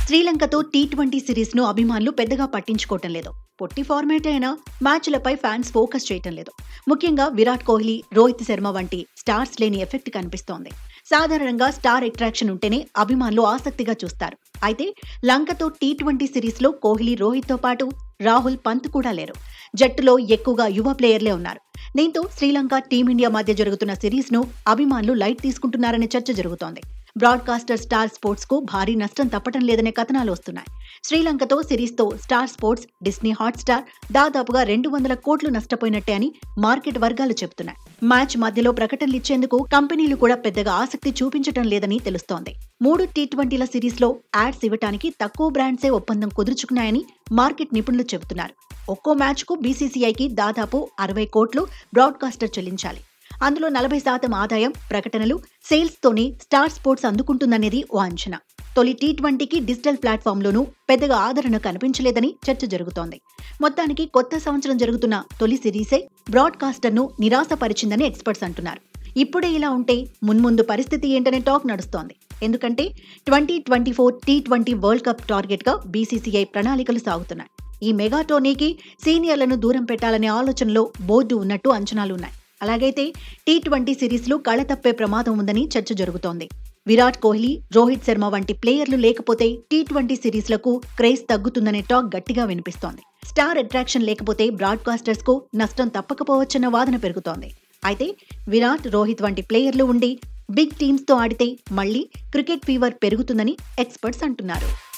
శ్రీలంకతో T twenty series ను అభిమానులు పెద్దగా పట్టించుకోవటం లేదు పొట్టి ఫార్మాట్ అయినా మ్యాచ్లపై ఫ్యాన్స్ ఫోకస్ చేయటం లేదు ముఖ్యంగా విరాట్ కోహ్లీ రోహిత్ శర్మ వంటి స్టార్స్ లేని ఎఫెక్ట్ కనిపిస్తోంది సాధారణంగా స్టార్ అట్రాక్షన్ ఉంటేనే అభిమానులు ఆసక్తిగా చూస్తారు అయితే లంకతో టీ ట్వంటీ సిరీస్ లో కోహ్లీ రోహిత్ తో పాటు రాహుల్ పంత్ కూడా లేరు జట్టులో ఎక్కువగా యువ ప్లేయర్లే ఉన్నారు దీంతో శ్రీలంక టీమిండియా మధ్య జరుగుతున్న సిరీస్ ను అభిమానులు లైట్ తీసుకుంటున్నారనే చర్చ జరుగుతోంది బ్రాడ్కాస్టర్ స్టార్ స్పోర్ట్స్ కు భారీ నష్టం తప్పటం లేదనే కథనాలు వస్తున్నాయి శ్రీలంకతో సిరీస్ తో స్టార్ స్పోర్ట్స్ డిస్నీ హాట్స్టార్ దాదాపుగా రెండు వందల కోట్లు నష్టపోయినట్టే అని మార్కెట్ వర్గాలు చెబుతున్నాయి మ్యాచ్ మధ్యలో ప్రకటనలు ఇచ్చేందుకు కంపెనీలు కూడా పెద్దగా ఆసక్తి చూపించడం లేదని తెలుస్తోంది మూడు టీ ట్వంటీల సిరీస్ లో యాడ్స్ ఇవ్వటానికి తక్కువ బ్రాండ్సే ఒప్పందం కుదుర్చుకున్నాయని మార్కెట్ నిపుణులు చెబుతున్నారు ఒక్కో మ్యాచ్ కు బీసీసీఐకి దాదాపు అరవై కోట్లు బ్రాడ్కాస్టర్ చెల్లించాలి అందులో నలభై శాతం ఆదాయం ప్రకటనలు సేల్స్ తోనే స్టార్ స్పోర్ట్స్ అందుకుంటుందనేది ఓ అంచనా తొలి టీ ట్వంటీకి డిజిటల్ ప్లాట్ఫామ్లోనూ పెద్దగా ఆదరణ కనిపించలేదని చర్చ జరుగుతోంది మొత్తానికి కొత్త సంవత్సరం జరుగుతున్న తొలి సిరీసే బ్రాడ్కాస్టర్ను నిరాశపరిచిందని ఎక్స్పర్ట్స్ అంటున్నారు ఇప్పుడే ఇలా ఉంటే మున్ముందు పరిస్థితి ఏంటనే టాక్ నడుస్తోంది ఎందుకంటే twenty twenty four T twenty world cup టార్గెట్గా బీసీసీఐ ప్రణాళికలు సాగుతున్నాయి ఈ మెగా టోర్నీకి సీనియర్లను దూరం పెట్టాలనే ఆలోచనలో బోర్డు ఉన్నట్టు అంచనాలున్నాయి అలాగైతే టీ ట్వంటీ సిరీస్లో కళ తప్పే ప్రమాదం ఉందని చర్చ జరుగుతోంది విరాట్ కోహ్లీ రోహిత్ శర్మ వంటి ప్లేయర్లు లేకపోతే టీ ట్వంటీ సిరీస్లకు క్రేజ్ తగ్గుతుందనే టాక్ గట్టిగా వినిపిస్తోంది స్టార్ అట్రాక్షన్ లేకపోతే బ్రాడ్కాస్టర్స్ కు నష్టం తప్పకపోవచ్చన్న వాదన పెరుగుతోంది అయితే విరాట్ రోహిత్ వంటి ప్లేయర్లు ఉండి బిగ్ టీమ్స్ తో ఆడితే మళ్లీ క్రికెట్ ఫీవర్ పెరుగుతుందని ఎక్స్పర్ట్స్ అంటున్నారు